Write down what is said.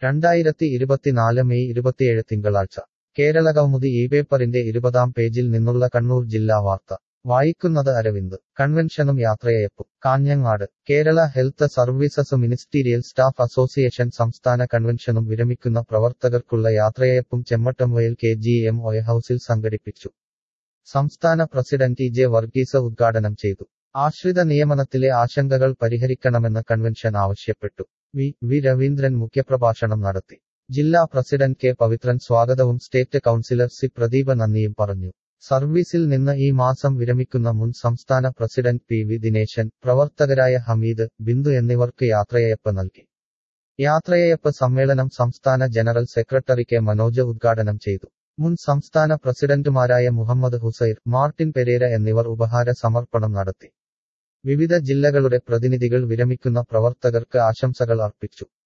രണ്ടായിരത്തി ഇരുപത്തിനാല് മെയ് ഇരുപത്തിയേഴ് തിങ്കളാഴ്ച കേരള കൗമുദി ഈ പേപ്പറിന്റെ ഇരുപതാം പേജിൽ നിന്നുള്ള കണ്ണൂർ ജില്ലാ വാർത്ത വായിക്കുന്നത് അരവിന്ദ് കൺവെൻഷനും യാത്രയയപ്പും Kanhangad Kerala health services ministerial staff association സംസ്ഥാന കൺവെൻഷനും വിരമിക്കുന്ന പ്രവർത്തകർക്കുള്ള യാത്രയയപ്പും Chemmattamvayal K G M O A ഹൌസിൽ സംഘടിപ്പിച്ചു സംസ്ഥാന പ്രസിഡന്റ് ഇ ജെ വർഗീസ് ഉദ്ഘാടനം ചെയ്തു ആശ്രിത നിയമനത്തിലെ ആശങ്കകൾ പരിഹരിക്കണമെന്ന് കൺവെൻഷൻ ആവശ്യപ്പെട്ടു വി വി രവീന്ദ്രൻ മുഖ്യപ്രഭാഷണം നടത്തി ജില്ലാ പ്രസിഡന്റ് കെ പവിത്രൻ സ്വാഗതവും സ്റ്റേറ്റ് കൌൺസിലർ സി പ്രദീപ് നന്ദിയും പറഞ്ഞു സർവീസിൽ നിന്ന് ഈ മാസം വിരമിക്കുന്ന മുൻ സംസ്ഥാന പ്രസിഡന്റ് പി വി ദിനേശൻ പ്രവർത്തകരായ ഹമീദ് ബിന്ദു എന്നിവർക്ക് യാത്രയയപ്പ് നൽകി യാത്രയയപ്പ് സമ്മേളനം സംസ്ഥാന ജനറൽ സെക്രട്ടറി കെ മനോജ് ഉദ്ഘാടനം ചെയ്തു മുൻ സംസ്ഥാന പ്രസിഡന്റുമാരായ മുഹമ്മദ് ഹുസൈർ മാർട്ടിൻ പെരേര എന്നിവർ ഉപഹാര സമർപ്പണം നടത്തി വിവിധ ജില്ലകളുടെ പ്രതിനിധികൾ വിരമിക്കുന്ന പ്രവർത്തകർക്ക് ആശംസകൾ അർപ്പിച്ചു